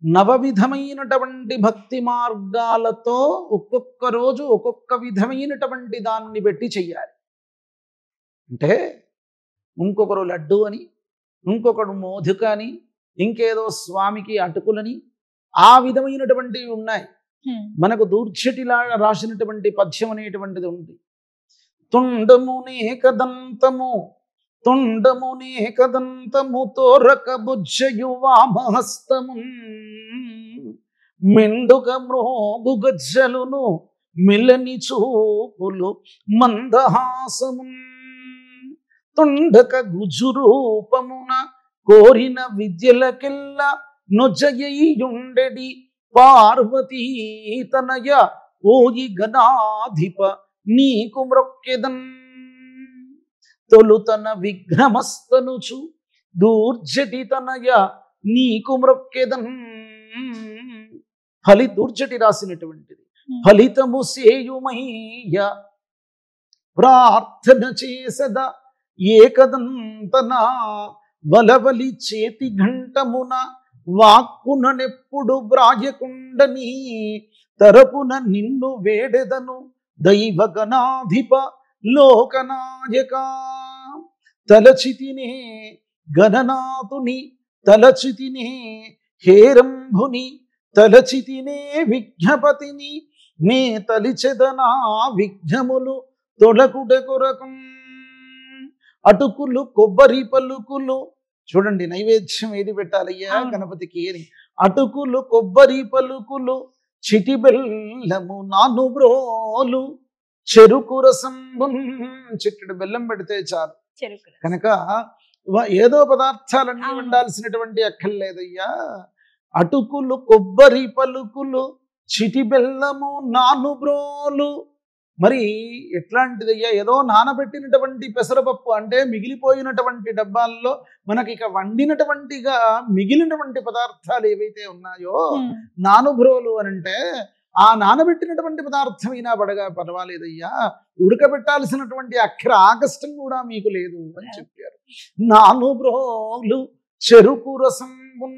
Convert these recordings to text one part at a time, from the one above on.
నవవిధమైనటువంటి భక్తి మార్గాలతో ఒక్కొక్క రోజు ఒక్కొక్క విధమైనటువంటి దాన్ని పెట్టి చెయ్యాలి అంటే ఇంకొకరు లడ్డు అని ఇంకొకడు మోదుక అని ఇంకేదో స్వామికి అటుకులని ఆ విధమైనటువంటివి ఉన్నాయి మనకు దూర్చటిలా రాసినటువంటి పద్యం అనేటువంటిది ఉంది తుండమునే కదంతము తుండమునే కదంతము తోరక బుజ్జయు వామహస్తము మెండుగ మ్రోగు గజ్జలును మిలని చూపులు మందహాసము తుండక గుజురూపమున కోరిన విద్యలకెల్ల నొజయుండెడి పార్వతీ తనయ ఓయి గణాధిప నీకు మ్రొక్కెదన్ తొలుతన విఘ్నమస్తనుచు దూర్జటి తనయ నీకు మ్రొక్కెదన్ ఫలి దూర్జటి రాసినటువంటిది ఫలితము సేయుమయ్య ప్రార్థన చేసద ఏకదంతన వలవలి చేతి ఘంటమున వాక్కుననెప్పుడు బ్రాయకుండని తరపున నిన్ను వేడెదను దైవగణాధిప లోకనాయక తలచితినే గణనాథుని తలచితినే హేరంభుని తలచితినే విజ్ఞపతిని నే తలిచెదనా విఘ్నములు తొలకుట కొరకం అటుకులు కొబ్బరి పలుకులు చూడండి నైవేద్యం ఏది పెట్టాలయ్యా అవును. గణపతికి అని అటుకులు కొబ్బరి పలుకులు చిటి బెల్లము నాను బ్రోలు చెరుకు రసం చిట్టడు బెల్లం పెడితే చాలు చెరుకు రసం. కనుక వ- ఏదో పదార్థాలన్నీ అవును. ఉండాల్సినటువంటి అక్కర్లేదయ్యా అటుకులు కొబ్బరి పలుకులు చిటి బెల్లము నాను బ్రోలు మరి ఎట్లాంటిదయ్యా ఏదో నానబెట్టినటువంటి పెసరపప్పు అంటే మిగిలిపోయినటువంటి డబ్బాల్లో మనకి ఇక వండినటువంటిగా మిగిలినటువంటి పదార్థాలు ఏవైతే ఉన్నాయో ఉమ్. నానుబ్రోలు అని అంటే ఆ నానబెట్టినటువంటి పదార్థం అయినా పడగా పర్వాలేదయ్యా ఉడకబెట్టాల్సినటువంటి అక్షర ఆకష్టం కూడా మీకు లేదు అని చెప్పారు నానుబ్రోలు చెరుకు రసం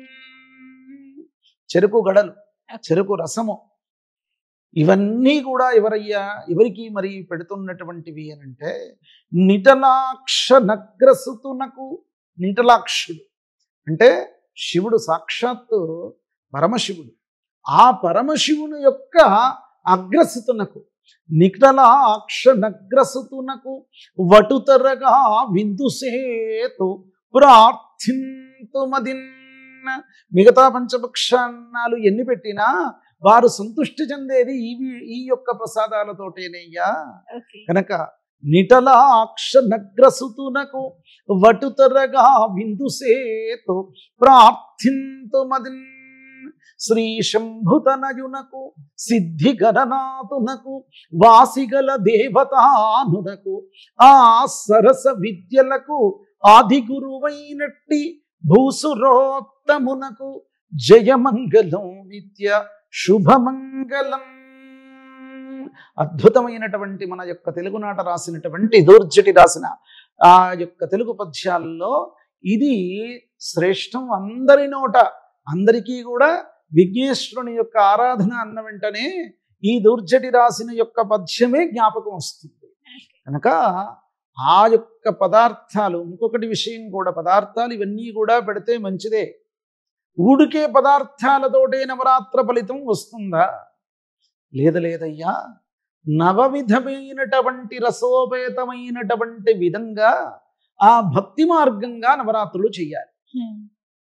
చెరుకు గడలు చెరుకు రసము ఇవన్నీ కూడా ఎవరయ్యా ఎవరికి మరి పెడుతున్నటువంటివి అని అంటే నిటలాక్ష నగ్రసుతునకు నిటలాక్షుడు అంటే శివుడు సాక్షాత్తు పరమశివుడు ఆ పరమశివుని యొక్క అగ్రసుతునకు నిటలాక్ష నగ్రసుతునకు వటుతరగా విందుసేతు ప్రార్థింతుమదిన్ మిగతా పంచభక్షాన్నాలు ఎన్ని పెట్టినా వారు సంతృష్టి చెందేది ఈ ఈ యొక్క ప్రసాదాలతోటేనయ్యా ఓకే కనుక నిటలాక్ష నగ్రసుతునకు వటుతరగా విందుసేతు ప్రార్థింతుమదిన్ శ్రీ శంభుతనయునకు సిద్ధి గణనాథునకు వాసిగల దేవతానునకు ఆ సరస విద్యలకు ఆది గురువైనట్టి భూసురోత్తమునకు జయమంగళం నిత్య శుభమంగళం అద్భుతమైనటువంటి మన యొక్క తెలుగునాట రాసినటువంటి దూర్జటి రాసిన ఆ యొక్క తెలుగు పద్యాల్లో ఇది శ్రేష్టం అందరి నోట అందరికీ కూడా విఘ్నేశ్వరుని యొక్క ఆరాధన అన్న వెంటనే ఈ దూర్జటి రాసిన యొక్క పద్యమే జ్ఞాపకం వస్తుంది కనుక ఆ యొక్క పదార్థాలు ఇంకొకటి విషయం కూడా పదార్థాలు ఇవన్నీ కూడా పెడితే మంచిదే ఊడికే పదార్థాలతోటే నవరాత్ర ఫలితం వస్తుందా లేదు లేదయ్యా నవవిధమైనటువంటి రసోపేతమైనటువంటి విధంగా ఆ భక్తి మార్గంగా నవరాత్రులు చేయాలి ఉమ్.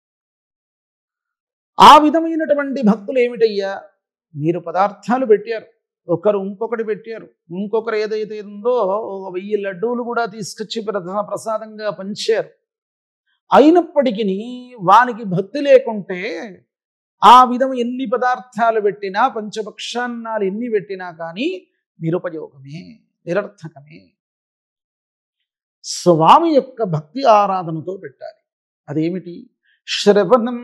ఆ విధమైనటువంటి భక్తులు ఏమిటయ్యా మీరు పదార్థాలు పెట్టారు ఒకరు ఇంకొకటి పెట్టారు ఇంకొకరు ఏదైతే ఉందో ఒక వెయ్యి లడ్డూలు కూడా తీసుకొచ్చి ప్రధ- ప్రసాదంగా పంచారు అయినప్పటికీ వానికి భక్తి లేకుంటే ఆ విధం ఎన్ని పదార్థాలు పెట్టినా పంచభక్షాన్నాలు ఎన్ని పెట్టినా కానీ నిరుపయోగమే నిరర్థకమే స్వామి యొక్క భక్తి ఆరాధనతో పెట్టాలి అదేమిటి శ్రవణం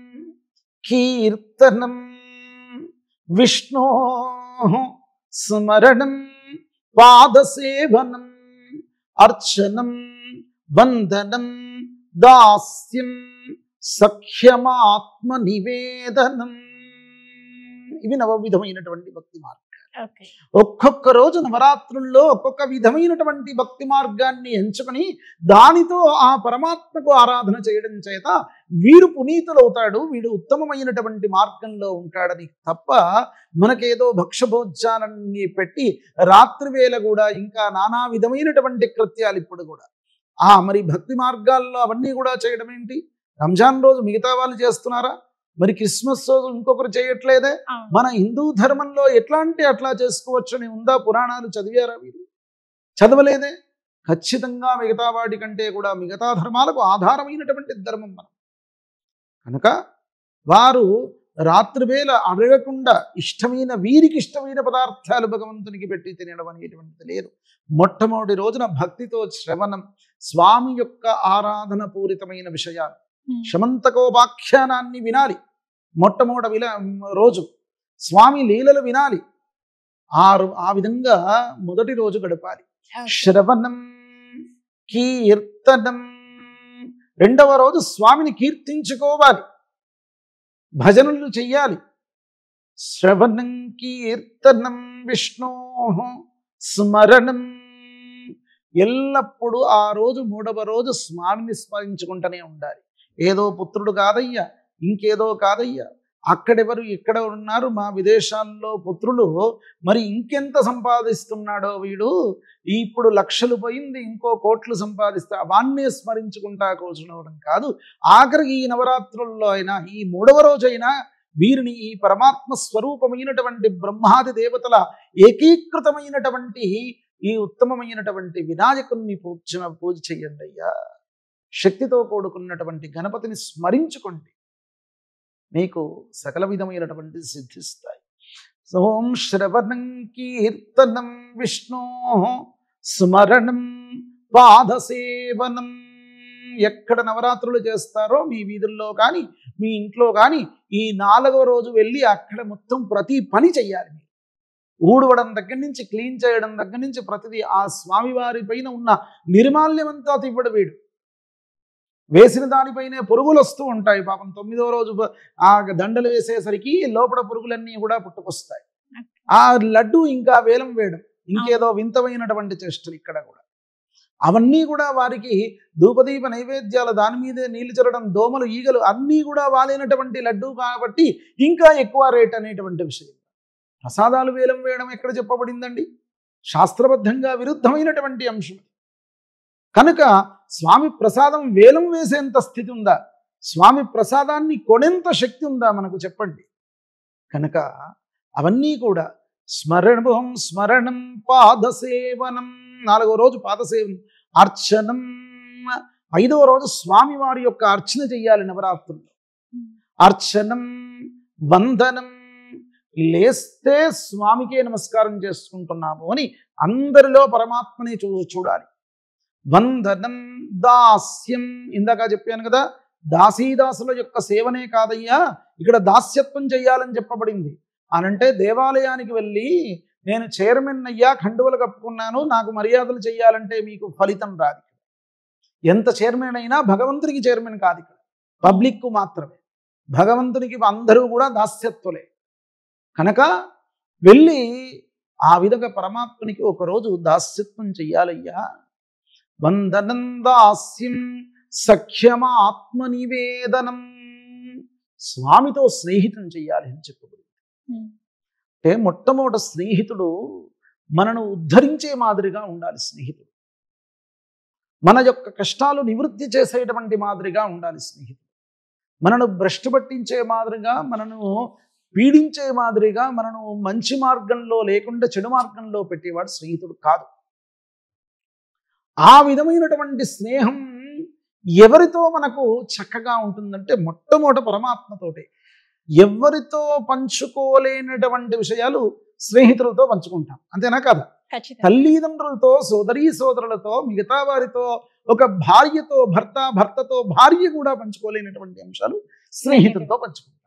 కీర్తనం విష్ణో స్మరణం పాదసేవనం అర్చనం వందనం దాస్యం సఖ్యమాత్మ నివేదనం ఇవి నవవిధమైనటువంటి భక్తి మార్గం ఓకే ఒక్కొక్క రోజు నవరాత్రుల్లో ఒక్కొక్క విధమైనటువంటి భక్తి మార్గాన్ని ఎంచుకొని దానితో ఆ పరమాత్మకు ఆరాధన చేయడం చేత వీడు పునీతులవుతాడు వీడు ఉత్తమమైనటువంటి మార్గంలో ఉంటాడని తప్ప మనకేదో భక్షభోజ్యాలన్నీ పెట్టి రాత్రి వేళ కూడా ఇంకా నానా విధమైనటువంటి కృత్యాలు ఇప్పుడు కూడా ఆ మరి భక్తి మార్గాల్లో అవన్నీ కూడా చేయడం ఏంటి రంజాన్ రోజు మిగతా వాళ్ళు చేస్తున్నారా మరి క్రిస్మస్ రోజు ఇంకొకరు చేయట్లేదే అవును మన హిందూ ధర్మంలో ఎట్లా అంటే అట్లా చేసుకోవచ్చని ఉందా పురాణాలు చదివారా మీరు చదవలేదే ఖచ్చితంగా మిగతా వాటి కంటే కూడా మిగతా ధర్మాలకు ఆధారమైనటువంటి ధర్మం మనం కనుక వారు రాత్రివేళ అడగకుండా ఇష్టమైన వీరికి ఇష్టమైన పదార్థాలు భగవంతునికి పెట్టి తినడం అనేటువంటిది లేదు మొట్టమొదటి రోజున భక్తితో శ్రవణం స్వామి యొక్క ఆరాధన పూరితమైన విషయాలు ఉమ్. శమంతకోపాఖ్యానాన్ని వినాలి మొట్టమొదటి విల రోజు స్వామి లీలలు వినాలి ఆ రో- ఆ విధంగా మొదటి రోజు గడపాలి ఓకే. శ్రవణం కీర్తనం రెండవ రోజు స్వామిని కీర్తించుకోవాలి భజనలు చెయ్యాలి శ్రవణం కీర్తనం విష్ణు స్మరణం ఎల్లప్పుడూ ఆ రోజు మూడవ రోజు స్వామిని స్మరించుకుంటూనే ఉండాలి ఏదో పుత్రుడు కాదయ్యా ఇంకేదో కాదయ్యా అక్కడెవరు ఇక్కడ ఉన్నారు మా విదేశాల్లో పుత్రులు మరి ఇంకెంత సంపాదిస్తున్నాడో వీడు ఇప్పుడు లక్షలు పోయింది ఇంకో కోట్లు సంపాదిస్తా వాన్నే స్మరించుకుంటా కూర్చునవడం కాదు ఆఖరికి ఈ నవరాత్రుల్లో అయినా ఈ మూడవ రోజైనా వీరిని ఈ పరమాత్మ స్వరూపమైనటువంటి బ్రహ్మాది దేవతల ఏకీకృతమైనటువంటి ఈ ఉత్తమమైనటువంటి వినాయకుణ్ణి పూజ పూజ చెయ్యండి అయ్యా శక్తితో కూడుకున్నటువంటి గణపతిని స్మరించుకోండి మీకు సకల విధమైనటువంటి సిద్ధిస్తాయి ఓం శ్రవణం కీర్తనం విష్ణు స్మరణం పాదసేవనం ఎక్కడ నవరాత్రులు చేస్తారో మీ వీధుల్లో కానీ మీ ఇంట్లో కానీ ఈ నాలుగవ రోజు వెళ్ళి అక్కడ మొత్తం ప్రతి పని చెయ్యాలి మీరు ఊడవడం దగ్గర నుంచి క్లీన్ చేయడం దగ్గర నుంచి ప్రతిదీ ఆ స్వామివారి పైన ఉన్న నిర్మాల్యమంతా తివ్వడు వీడు వేసిన దానిపైనే పురుగులు వస్తూ ఉంటాయి పాపం తొమ్మిదో రోజు ప- ఆ దండలు వేసేసరికి లోపల పురుగులన్నీ కూడా పుట్టుకొస్తాయి ఆ లడ్డు ఇంకా వేలం వేయడం ఇంకేదో వింతమైనటువంటి చేష్టలు ఇక్కడ కూడా అవన్నీ కూడా వారికి ధూపదీప నైవేద్యాలు దాని మీదే నీళ్లు చల్లడం దోమలు ఈగలు అన్నీ కూడా వాలినటువంటి లడ్డు కాబట్టి ఇంకా ఎక్కువ రేట్ అనేటువంటి విషయం ప్రసాదాలు వేలం వేయడం ఎక్కడ చెప్పబడిందండి శాస్త్రబద్ధంగా విరుద్ధమైనటువంటి అంశం కనుక స్వామి ప్రసాదం వేలం వేసేంత స్థితి ఉందా స్వామి ప్రసాదాన్ని కొనేంత శక్తి ఉందా మనకు చెప్పండి కనుక అవన్నీ కూడా స్మరణం స్మరణం పాదసేవనం నాలుగో రోజు పాదసేవనం అర్చనం ఐదవ రోజు స్వామి వారి యొక్క అర్చన చెయ్యాలి నవరాత్రుల్లో అర్చనం వందనం లేస్తే స్వామికే నమస్కారం చేసుకుంటున్నాము అని అందరిలో పరమాత్మని చూ చూడాలి వందనం దాస్యం ఇందాక చెప్పాను కదా దాసీదాసుల యొక్క సేవనే కాదయ్యా ఇక్కడ దాస్యత్వం చెయ్యాలని చెప్పబడింది అనంటే దేవాలయానికి వెళ్ళి నేను చైర్మన్ అయ్యా ఖండువలు కప్పుకున్నాను నాకు మర్యాదలు చెయ్యాలంటే మీకు ఫలితం రాదు ఇక్కడ. ఎంత చైర్మన్ అయినా భగవంతునికి చైర్మన్ కాదు ఇక్కడ పబ్లిక్కు మాత్రమే భగవంతునికి అందరూ కూడా దాస్యత్వలే కనుక వెళ్ళి ఆ విధంగా పరమాత్మనికి ఒకరోజు దాస్యత్వం చెయ్యాలయ్యా వందనం దాస్యం సఖ్యమ ఆత్మ నివేదనం స్వామితో స్నేహితం చెయ్యాలి అని చెప్పబడింది ఉమ్. అంటే మొట్టమొదట స్నేహితుడు మనను ఉద్ధరించే మాదిరిగా ఉండాలి స్నేహితుడు మన యొక్క కష్టాలు నివృత్తి చేసేటువంటి మాదిరిగా ఉండాలి స్నేహితుడు మనను భ్రష్టు పట్టించే మాదిరిగా మనను పీడించే మాదిరిగా మనను మంచి మార్గంలో లేకుండా చెడు మార్గంలో పెట్టేవాడు స్నేహితుడు కాదు ఆ విధమైనటువంటి స్నేహం ఎవరితో మనకు చక్కగా ఉంటుందంటే మొట్టమొదట పరమాత్మతోటే ఎవరితో పంచుకోలేనటువంటి విషయాలు స్నేహితులతో పంచుకుంటాం అంతేనా కదా ఖచ్చితంగా తల్లిదండ్రులతో సోదరీ సోదరులతో మిగతా వారితో ఒక భార్యతో భర్త భర్తతో భార్య కూడా పంచుకోలేనటువంటి అంశాలు స్నేహితులతో పంచుకుంటాం